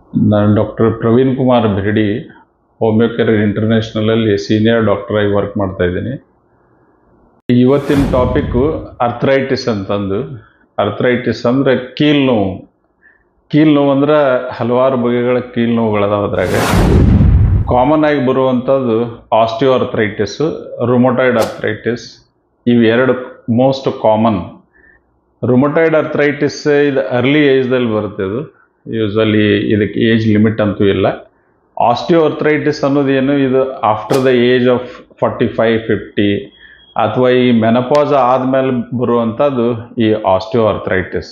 ನಾನು doctor Praveen Kumar Birdi Homeocare ಇಂಟರ್ನ್ಯಾಷನಲಲ್ಲಿ senior ಡಾಕ್ಟರಾಗಿ ವರ್ಕ್ ಮಾಡ್ತಾ ಇದ್ದೀನಿ ಇವತ್ತಿನ ಟಾಪಿಕ್ಕು ಅರ್ಥರೈಟಿಸ್ ಅಂತಂದು ಅರ್ಥರೈಟಿಸ್ ಅಂದರೆ ಕೀಲು ನೋವು ಕೀಲು ನೋವು ಅಂದ್ರೆ ಹಲವಾರು ಬಗೆಗಳ ಕೀಲು ನೋವುಗಳದಾವ ಅದ್ರಾಗ ಕಾಮನ್ ಆಗಿ ಬರುವಂಥದ್ದು ಆಸ್ಟಿಯೋ ಅರ್ಥರೈಟಿಸ್ ರುಮೊಟೈಡ್ ಅರ್ಥರೈಟಿಸ್ ಇವು ಎರಡು ಮೋಸ್ಟ್ ಕಾಮನ್ ರುಮೊಟೈಡ್ ಅರ್ಥರೈಟಿಸ್ ಇದು ಅರ್ಲಿ ಏಜ್ದಲ್ಲಿ ಬರುತ್ತೆ ಇದು ಯೂಸ್ವಲಿ ಇದಕ್ಕೆ ಏಜ್ ಲಿಮಿಟ್ ಅಂತೂ ಇಲ್ಲ ಆಸ್ಟಿಯೋ ಅರ್ಥರೈಟಿಸ್ ಅನ್ನೋದು ಏನು ಇದು after the age of forty five fifty ಅಥವಾ ಈ ಮೆನಪಾಸ್ ಆದಮೇಲೆ ಬರುವಂಥದ್ದು ಈ ಆಸ್ಟಿಯೋ ಅರ್ಥರೈಟಿಸ್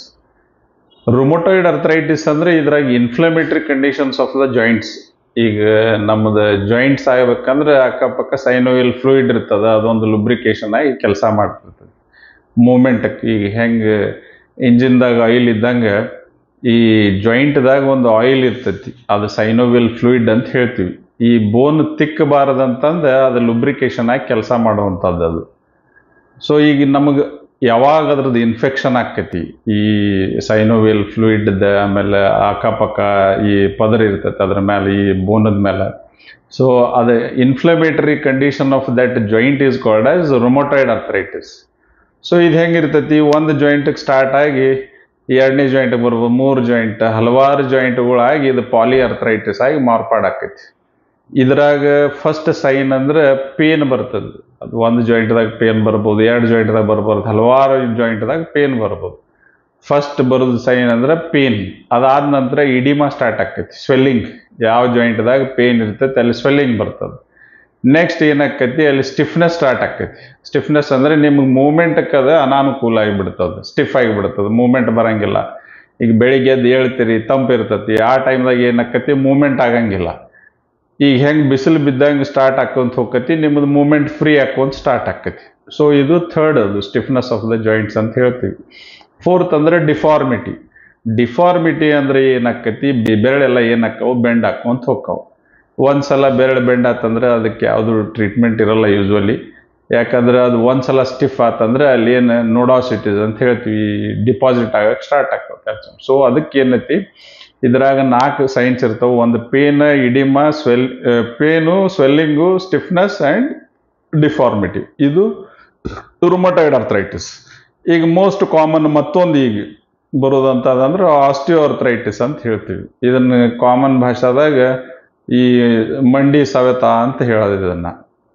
ರುಮೊಟೈಡ್ ಅರ್ಥರೈಟಿಸ್ ಅಂದರೆ ಇದ್ರಾಗ inflammatory conditions of the joints ಈಗ ನಮ್ಮದು ಜಾಯಿಂಟ್ಸ್ ಆಗಬೇಕಂದ್ರೆ ಅಕ್ಕಪಕ್ಕ ಸೈನೋಯಿಲ್ ಫ್ಲೂಯಿಡ್ ಇರ್ತದೆ ಅದೊಂದು ಲುಬ್ರಿಕೇಶನ್ ಆಗಿ ಕೆಲಸ ಮಾಡ್ತಿರ್ತದೆ ಮೂಮೆಂಟಕ್ಕೆ ಈಗ ಹೆಂಗೆ ಇಂಜಿನ್ದಾಗ ಆಯಿಲ್ ಇದ್ದಂಗೆ ಈ ಜಾಯಿಂಟ್ದಾಗ ಒಂದು ಆಯಿಲ್ ಇರ್ತೈತಿ ಅದು ಸೈನೋವಿಲ್ ಫ್ಲೂಯಿಡ್ ಅಂತ ಹೇಳ್ತೀವಿ ಈ ಬೋನ್ ತಿಕ್ಕಬಾರದಂತಂದು ಅದು ಲುಬ್ರಿಕೇಶನ್ ಆಗಿ ಕೆಲಸ ಮಾಡುವಂಥದ್ದು ಅದು ಸೊ ಈಗ ನಮಗೆ ಯಾವಾಗ ಅದ್ರದ್ದು ಇನ್ಫೆಕ್ಷನ್ ಆಕ್ಕೈತಿ ಈ ಸೈನೋವಿಲ್ ಫ್ಲೂಯಿಡ್ ಆಮೇಲೆ ಅಕ್ಕಪಕ್ಕ ಈ ಪದರ ಇರ್ತೈತೆ ಅದ್ರ ಮೇಲೆ ಈ ಬೋನದ ಮೇಲೆ ಸೊ ಅದು inflammatory condition of that joint is called as rheumatoid arthritis so ಇದು ಹೆಂಗಿರ್ತೈತಿ ಒಂದು ಜಾಯಿಂಟಿಗೆ ಸ್ಟಾರ್ಟ್ ಆಗಿ ಎರಡನೇ ಜಾಯಿಂಟ್ ಬರ್ಬೋದು ಮೂರು ಜಾಯಿಂಟ್ ಹಲವಾರು ಜಾಯಿಂಟ್ಗಳಾಗಿ ಇದು ಪಾಲಿ ಅರ್ಥರೈಟಿಸ್ ಆಗಿ ಮಾರ್ಪಾಡಾಕೈತಿ ಇದ್ರಾಗ ಫಸ್ಟ್ ಸೈನ್ ಅಂದ್ರೆ ಪೇನ್ ಬರ್ತದೆ ಅದು ಒಂದು ಜಾಯಿಂಟ್ದಾಗ ಪೇನ್ ಬರ್ಬೋದು ಎರಡು ಜಾಯಿಂಟ್ದಾಗ ಬರ್ಬೋದು ಹಲವಾರು ಜಾಯಿಂಟ್ದಾಗ ಪೇನ್ ಬರ್ಬೋದು ಫಸ್ಟ್ ಬರೋದು ಸೈನ್ ಅಂದ್ರೆ ಪೇನ್ ಅದಾದ ನಂತರ ಇಡಿಮಾ ಸ್ಟಾರ್ಟ್ ಆಕೈತಿ ಸ್ವೆಲ್ಲಿಂಗ್ ಯಾವ ಜಾಯಿಂಟ್ದಾಗ ಪೇನ್ ಇರ್ತೈತೆ ಅಲ್ಲಿ ಸ್ವೆಲ್ಲಿಂಗ್ ಬರ್ತದೆ ನೆಕ್ಸ್ಟ್ ಏನಾಕೈತಿ ಅಲ್ಲಿ ಸ್ಟಿಫ್ನೆಸ್ ಸ್ಟಾರ್ಟ್ ಆಕೈತಿ ಸ್ಟಿಫ್ನೆಸ್ ಅಂದ್ರೆ ನಿಮ್ಗೆ ಮೂಮೆಂಟ್ಕ್ಕೆ ಅದು ಅನಾನುಕೂಲ ಆಗಿಬಿಡ್ತದೆ ಸ್ಟಿಫ್ ಆಗಿಬಿಡ್ತದೆ ಮೂಮೆಂಟ್ ಬರಂಗಿಲ್ಲ ಈಗ ಬೆಳಿಗ್ಗೆ ಎದ್ದು ಹೇಳ್ತೀರಿ ತಂಪು ಇರ್ತೈತಿ ಆ ಟೈಮ್ದಾಗ ಏನಾಕತಿ ಮೂಮೆಂಟ್ ಆಗಂಗಿಲ್ಲ ಈಗ ಹೆಂಗೆ ಬಿಸಿಲು ಬಿದ್ದಂಗೆ ಸ್ಟಾರ್ಟ್ ಆಕೊಂತ ಹೋಗತಿ ನಿಮ್ಮದು ಮೂಮೆಂಟ್ ಫ್ರೀ ಹಾಕೊಂತ ಸ್ಟಾರ್ಟ್ ಆಕತಿ ಸೊ ಇದು ಥರ್ಡ್ ಅದು ಸ್ಟಿಫ್ನೆಸ್ ಆಫ್ ದ ಜಾಯಿಂಟ್ಸ್ ಅಂತ ಹೇಳ್ತೀವಿ ಫೋರ್ತ್ ಅಂದ್ರೆ ಡಿಫಾರ್ಮಿಟಿ ಡಿಫಾರ್ಮಿಟಿ ಅಂದ್ರೆ ಏನಾಕತಿ ಬೆರಳೆಲ್ಲ ಏನಾಕ್ಕವು ಬೆಂಡ್ ಹಾಕೊಂತ ಹೋಗ್ತಾವ ಒಂದ್ಸಲ ಬೆರಳು ಬೆಂಡ್ ಆತಂದ್ರೆ ಅದಕ್ಕೆ ಯಾವುದು ಟ್ರೀಟ್ಮೆಂಟ್ ಇರಲ್ಲ ಯೂಸ್ವಲಿ ಯಾಕಂದ್ರೆ ಅದು ಒಂದ್ಸಲ ಸ್ಟಿಫ್ ಆತಂದ್ರೆ ಅಲ್ಲಿ ಏನು ನೋಡಾಸಿಟೀಸ್ ಅಂತ ಹೇಳ್ತೀವಿ ಡಿಪಾಸಿಟ್ ಆಗಕ್ಕೆ ಸ್ಟಾರ್ಟ್ ಆಗ್ತಾವೆ ಕ್ಯಾಲ್ಸಿಯಂ ಸೊ ಅದಕ್ಕೆ ಏನೈತಿ ಇದ್ರಾಗ ನಾಲ್ಕು ಸೈನ್ಸ್ ಇರ್ತಾವೆ ಒಂದು pain edema swell pain swelling stiffness and deformity ಇದು ರುಮಟೈಡ್ ಅರ್ಥರೈಟಿಸ್ ಈಗ ಮೋಸ್ಟ್ ಕಾಮನ್ ಮತ್ತೊಂದು ಈಗ ಬರೋದಂತಂದ್ರೆ ಆಸ್ಟಿಯೋ ಅರ್ಥರೈಟಿಸ್ ಅಂತ ಹೇಳ್ತೀವಿ ಇದನ್ನು ಕಾಮನ್ ಭಾಷಾದಾಗ ಈ ಮಂಡಿ ಸವೆತ ಅಂತ ಹೇಳೋದು ಇದನ್ನ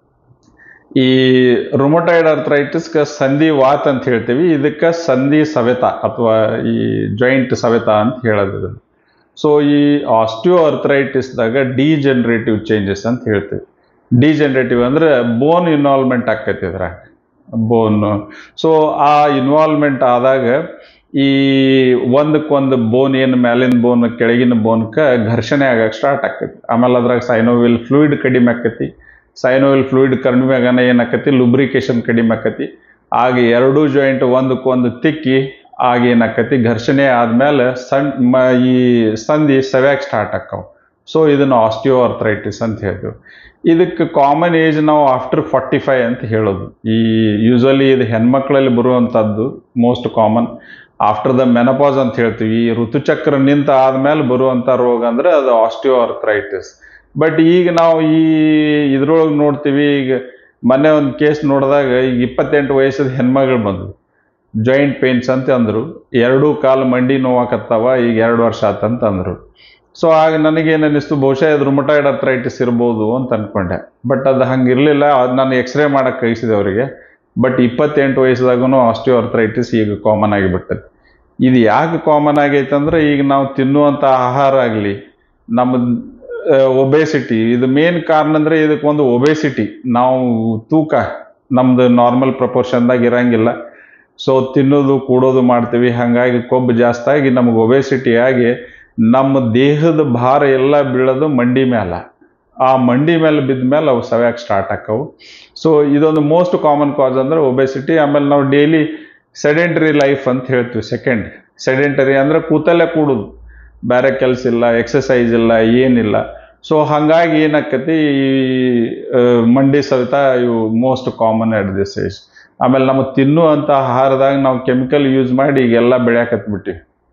ಈ ರುಮೊಟೈಡ್ ಅರ್ಥರೈಟಿಸ್ಗೆ ಸಂಧಿ ವಾತ್ ಅಂತ ಹೇಳ್ತೀವಿ ಇದಕ್ಕೆ ಸಂಧಿ ಸವೆತ ಅಥವಾ ಈ ಜಾಯಿಂಟ್ ಸವೆತ ಅಂತ ಹೇಳೋದು ಇದನ್ನು ಸೊ ಈ ಆಸ್ಟಿಯೋ ಅರ್ಥರೈಟಿಸ್ದಾಗ ಡಿಜನರೇಟಿವ್ ಚೇಂಜಸ್ ಅಂತ ಹೇಳ್ತೀವಿ ಡಿಜನರೇಟಿವ್ ಅಂದ್ರೆ ಬೋನ್ ಇನ್ವಾಲ್ವ್ಮೆಂಟ್ ಆಕೈತಿ ಇದ್ರಾಗ ಬೋನ್ ಸೊ ಆ ಇನ್ವಾಲ್ವ್ಮೆಂಟ್ ಆದಾಗ ಈ ಒಂದಕ್ಕೊಂದು ಬೋನ್ ಏನು ಮ್ಯಾಲಿನ ಬೋನ್ ಕೆಳಗಿನ ಬೋನ್ಕ ಘರ್ಷಣೆ ಆಗಕ್ಕೆ ಸ್ಟಾರ್ಟ್ ಆಕೈತಿ ಆಮೇಲೆ ಅದ್ರಾಗ ಸೈನೋವಿಲ್ ಫ್ಲೂಯಿಡ್ ಕಡಿಮೆ ಆಕೈತಿ ಸೈನೋವಿಲ್ ಫ್ಲೂಯಿಡ್ ಕಡಿಮೆ ಆಗಾನ ಏನಾಕತಿ ಲುಬ್ರಿಕೇಶನ್ ಕಡಿಮೆ ಆಕತಿ ಆಗ ಎರಡೂ ಜಾಯಿಂಟ್ ಒಂದಕ್ಕೊಂದು ತಿಕ್ಕಿ ಆಗ ಏನಾಕತಿ ಘರ್ಷಣೆ ಆದ್ಮೇಲೆ ಸಣ್ಣ ಮ ಈ ಸಂಧಿ ಸವ್ಯಾಕ್ ಸ್ಟಾರ್ಟ್ ಆಕ್ಕವು ಸೊ ಇದನ್ನು ಆಸ್ಟಿಯೋ ಅರ್ಥರೈಟಿಸ್ ಅಂತ ಹೇಳ್ತೀವಿ ಇದಕ್ಕೆ ಕಾಮನ್ ಏಜ್ ನಾವು ಆಫ್ಟರ್ ಫಾರ್ಟಿ ಫೈವ್ ಅಂತ ಹೇಳೋದು ಈ ಯೂಸ್ವಲಿ ಇದು ಹೆಣ್ಮಕ್ಳಲ್ಲಿ ಬರುವಂಥದ್ದು most common after the menopause ಅಂತ ಹೇಳ್ತೀವಿ ಈ ಋತುಚಕ್ರ ನಿಂತ ಆದ್ಮೇಲೆ ಬರುವಂಥ ರೋಗ ಅಂದ್ರೆ ಅದು ಆಸ್ಟಿಯೋ ಅರ್ಥರೈಟಿಸ್ ಬಟ್ ಈಗ ನಾವು ಈ ಇದ್ರೊಳಗೆ ನೋಡ್ತೀವಿ ಈಗ ಮೊನ್ನೆ ಒಂದು ಕೇಸ್ ನೋಡಿದಾಗ ಈಗ ಇಪ್ಪತ್ತೆಂಟು ವಯಸ್ಸದ ಹೆಣ್ಮಗಳು ಬಂದು ಜಾಯಿಂಟ್ ಪೇನ್ಸ್ ಅಂತ ಅಂದರು ಎರಡೂ ಕಾಲು ಮಂಡಿ ನೋವಾಕತ್ತಾವ ಈಗ ಎರಡು ವರ್ಷ ಆತಂತ ಅಂದರು ಸೊ ಆಗ ನನಗೇನು ಅನ್ನಿಸ್ತು ಬಹುಶಃ ಇದು ರುಮಟೈಡ್ ಅರ್ಥರೈಟಿಸ್ ಇರ್ಬೋದು ಅಂತ ಅಂದ್ಕೊಂಡೆ ಬಟ್ ಅದು ಹಂಗಿರಲಿಲ್ಲ ಅದು ನಾನು ಎಕ್ಸ್ರೇ ಮಾಡಕ್ಕೆ ಕಳಿಸಿದೆ ಅವರಿಗೆ ಬಟ್ ಇಪ್ಪತ್ತೆಂಟು ವಯಸ್ಸದಾಗೂ ಆಸ್ಟಿಯೋ ಅರ್ಥರೈಟಿಸ್ ಈಗ ಕಾಮನ್ ಆಗಿಬಿಟ್ಟದೆ ಇದು ಯಾಕೆ ಕಾಮನ್ ಆಗೈತೆ ಅಂದ್ರೆ ಈಗ ನಾವು ತಿನ್ನುವಂಥ ಆಹಾರ ಆಗಲಿ ನಮ್ಮ ಒಬೇಸಿಟಿ ಇದು ಮೇನ್ ಕಾರಣ ಅಂದರೆ ಇದಕ್ಕೊಂದು ಒಬೇಸಿಟಿ ನಾವು ತೂಕ ನಮ್ದು ನಾರ್ಮಲ್ ಪ್ರಪೋರ್ಷನ್ದಾಗ ಇರಂಗಿಲ್ಲ ಸೊ ತಿನ್ನೋದು ಕೂಡೋದು ಮಾಡ್ತೀವಿ ಹಾಗಾಗಿ ಕೊಬ್ಬು ಜಾಸ್ತಿ ಆಗಿ ನಮಗೆ ಒಬೇಸಿಟಿ ಆಗಿ ನಮ್ಮ ದೇಹದ ಭಾರ ಎಲ್ಲ ಬೀಳೋದು ಮಂಡಿ ಮೇಲೆ ಆ ಮಂಡಿ ಮೇಲೆ ಬಿದ್ದ ಮೇಲೆ ಅವು ಸವ್ಯಾಕೆ ಸ್ಟಾರ್ಟ್ ಆಕ್ಕವು ಸೊ ಇದೊಂದು ಮೋಸ್ಟ್ ಕಾಮನ್ ಕಾಸ್ ಅಂದ್ರೆ ಒಬೇಸಿಟಿ ಆಮೇಲೆ ನಾವು ಡೈಲಿ ಸೆಡೆಂಟರಿ ಲೈಫ್ ಅಂತ ಹೇಳ್ತೀವಿ ಸೆಕೆಂಡ್ ಸೆಡೆಂಟರಿ ಅಂದ್ರೆ ಕೂತಲ್ಲೇ ಕೂಡುದು ಬೇರೆ ಕೆಲಸ ಇಲ್ಲ ಎಕ್ಸಸೈಸ್ ಇಲ್ಲ ಏನಿಲ್ಲ ಸೊ ಹಾಗಾಗಿ ಏನಾಕತಿ ಈ ಮಂಡಿ ಸವಿತ ಇವು most common at this age ಆಮೇಲೆ ನಮಗೆ ತಿನ್ನುವಂಥ ಆಹಾರದಾಗ ನಾವು ಕೆಮಿಕಲ್ ಯೂಸ್ ಮಾಡಿ ಈಗೆಲ್ಲ ಬೆಳ್ಯಾಕತ್ಬಿಟ್ಟಿವಿ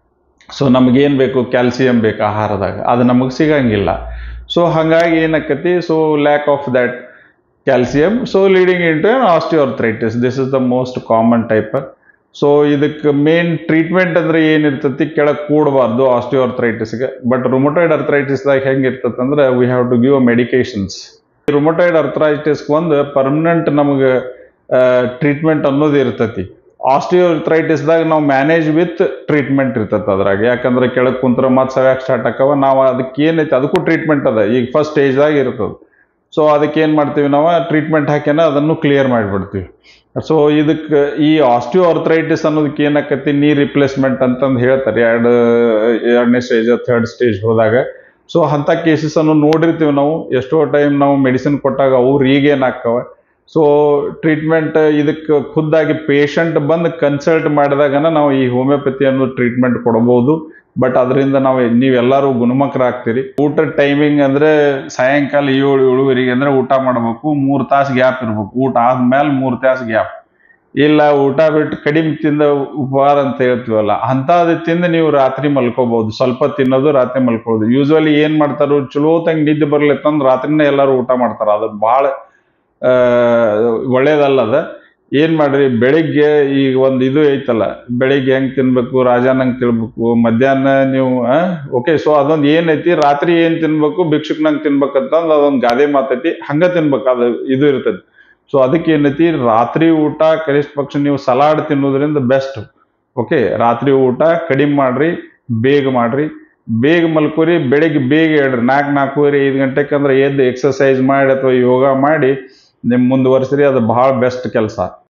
ಸೊ ನಮಗೇನು ಬೇಕು ಕ್ಯಾಲ್ಸಿಯಂ ಬೇಕು ಆಹಾರದಾಗ ಅದು ನಮಗೆ ಸಿಗಂಗಿಲ್ಲ ಸೊ ಹಾಗಾಗಿ ಏನಾಕತಿ so lack of that calcium so leading into osteoarthritis this is the most common type so ಇದಕ್ಕೆ ಮೇನ್ ಟ್ರೀಟ್ಮೆಂಟ್ ಅಂದ್ರೆ ಏನಿರ್ತತಿ ಕೆಳಗೆ ಕೂಡಬಾರ್ದು ಆಸ್ಟಿಯೋರ್ಥ್ರೈಟಿಸ್ಗೆ ಬಟ್ ರುಮೊಟೈಡ್ ಅರ್ಥ್ರೈಟಿಸ್ದಾಗ ಹೆಂಗೆ ಇರ್ತದೆ ಅಂದ್ರೆ we have to give medications rheumatoid ಅರ್ಥ್ರೈಟಿಸ್ಗೆ ಒಂದು ಪರ್ಮನೆಂಟ್ ನಮಗೆ ಟ್ರೀಟ್ಮೆಂಟ್ ಅನ್ನೋದು ಇರ್ತತಿ ಆಸ್ಟಿಯೋರ್ಥ್ರೈಟಿಸ್ದಾಗ ನಾವು ಮ್ಯಾನೇಜ್ ವಿತ್ ಟ್ರೀಟ್ಮೆಂಟ್ ಇರ್ತದೆ ಅದ್ರಾಗ ಯಾಕಂದ್ರೆ ಕೆಳಗೆ ಕುಂತ್ರ ಮತ್ತೆ ಸವ್ಯಾಕ್ ಸ್ಟಾರ್ಟ್ ಆಕವ ನಾವು ಅದಕ್ಕೆ ಏನೈತೆ ಅದಕ್ಕೂ ಟ್ರೀಟ್ಮೆಂಟ್ ಅದ ಈಗ ಫಸ್ಟ್ ಸ್ಟೇಜ್ದಾಗ ಇರ್ತದೆ ಸೊ ಅದಕ್ಕೆ ಏನು ಮಾಡ್ತೀವಿ ನಾವು ಟ್ರೀಟ್ಮೆಂಟ್ ಹಾಕ್ಯಾನ ಅದನ್ನು ಕ್ಲಿಯರ್ ಮಾಡಿಬಿಡ್ತೀವಿ ಸೊ ಇದಕ್ಕೆ ಈ ಆಸ್ಟಿಯೋ ಅರ್ಥ್ರೈಟಿಸ್ ಅನ್ನೋದಕ್ಕೆ ಏನಾಕತಿ ನೀ ರಿಪ್ಲೇಸ್ಮೆಂಟ್ ಅಂತಂದು ಹೇಳ್ತಾರೆ ಎರಡು ಎರಡನೇ ಸ್ಟೇಜ್ ಥರ್ಡ್ ಸ್ಟೇಜ್ ಹೋದಾಗ ಸೊ ಅಂಥ ಕೇಸಸ್ ಅನ್ನು ನೋಡಿರ್ತೀವಿ ನಾವು ಎಷ್ಟೋ ಟೈಮ್ ನಾವು ಮೆಡಿಸಿನ್ ಕೊಟ್ಟಾಗ ಅವ್ರು ಈಗೇನು ಹಾಕವ ಸೊ ಟ್ರೀಟ್ಮೆಂಟ್ ಇದಕ್ಕೆ ಖುದ್ದಾಗಿ ಪೇಷಂಟ್ ಬಂದು ಕನ್ಸಲ್ಟ್ ಮಾಡಿದಾಗನ ನಾವು ಈ ಹೋಮಿಯೋಪತಿ ಅನ್ನೋ ಟ್ರೀಟ್ಮೆಂಟ್ ಕೊಡಬಹುದು ಬಟ್ ಅದರಿಂದ ನಾವು ನೀವೆಲ್ಲರೂ ಗುಣಮುಖರಾಗ್ತೀರಿ ಊಟದ ಟೈಮಿಂಗ್ ಅಂದ್ರೆ ಸಾಯಂಕಾಲ ಏಳು ಏಳುವರೆಗೆ ಅಂದ್ರೆ ಊಟ ಮಾಡಬೇಕು ಮೂರು ತಾಸು ಗ್ಯಾಪ್ ಇರ್ಬೇಕು ಊಟ ಆದ್ಮೇಲೆ ಮೂರು ತಾಸು ಗ್ಯಾಪ್ ಇಲ್ಲ ಊಟ ಬಿಟ್ಟು ಕಡಿಮೆ ತಿಂದ ಉಪಹಾರ ಅಂತ ಹೇಳ್ತೀವಲ್ಲ ಅಂಥದ್ದು ತಿಂದು ನೀವು ರಾತ್ರಿ ಮಲ್ಕೋಬಹುದು ಸ್ವಲ್ಪ ತಿನ್ನೋದು ರಾತ್ರಿ ಮಲ್ಕೋಬಹುದು ಯೂಸ್ವಲಿ ಏನ್ ಮಾಡ್ತಾರೋ ಚಲೋ ತಂಗ ನಿದ್ದೆ ಬರ್ಲಿತ್ತಂದ್ರೆ ರಾತ್ರಿನೇ ಎಲ್ಲರೂ ಊಟ ಮಾಡ್ತಾರ ಅದು ಭಾಳ ಆ, ಒಳ್ಳೇದಲ್ಲದ ಏನ್ ಮಾಡ್ರಿ ಬೆಳಿಗ್ಗೆ ಈಗ ಒಂದು ಇದು ಐತಲ್ಲ ಬೆಳಿಗ್ಗೆ ಹೆಂಗ್ ತಿನ್ಬೇಕು ರಾಜಾನಂಗ್ ತಿನ್ಬೇಕು ಮಧ್ಯಾಹ್ನ ನೀವು ಓಕೆ ಸೊ ಅದೊಂದು ಏನೈತಿ ರಾತ್ರಿ ಏನ್ ತಿನ್ಬೇಕು ಭಿಕ್ಷುಕ್ನಂಗ್ ತಿನ್ಬೇಕಂತಂದ್ ಅದೊಂದು ಗಾದೆ ಮಾತೈತಿ ಹಂಗ ತಿನ್ಬೇಕು ಅದು ಇದು ಇರ್ತೈತಿ ಸೊ ಅದಕ್ಕೆ ಏನೈತಿ ರಾತ್ರಿ ಊಟ ಕನಿಷ್ಠ ಪಕ್ಷ ನೀವು ಸಲಾಡ್ ತಿನ್ನೋದ್ರಿಂದ ಬೆಸ್ಟ್ ಓಕೆ ರಾತ್ರಿ ಊಟ ಕಡಿಮೆ ಮಾಡ್ರಿ ಬೇಗ ಮಾಡ್ರಿ ಬೇಗ ಮಲ್ಕೋರಿ ಬೆಳಿಗ್ಗೆ ಬೇಗ ಹೇಳ್ರಿ ನಾಲ್ಕು ನಾಲ್ಕೂವರೆ ಐದು ಗಂಟೆಗೆ ಅಂದ್ರೆ ಎದ್ದು ಎಕ್ಸರ್ಸೈಸ್ ಮಾಡಿ ಅಥವಾ ಯೋಗ ಮಾಡಿ ನಿಮ್ ಮುಂದುವರ್ಸ್ರಿ ಅದು ಬಹಳ ಬೆಸ್ಟ್ ಕೆಲಸ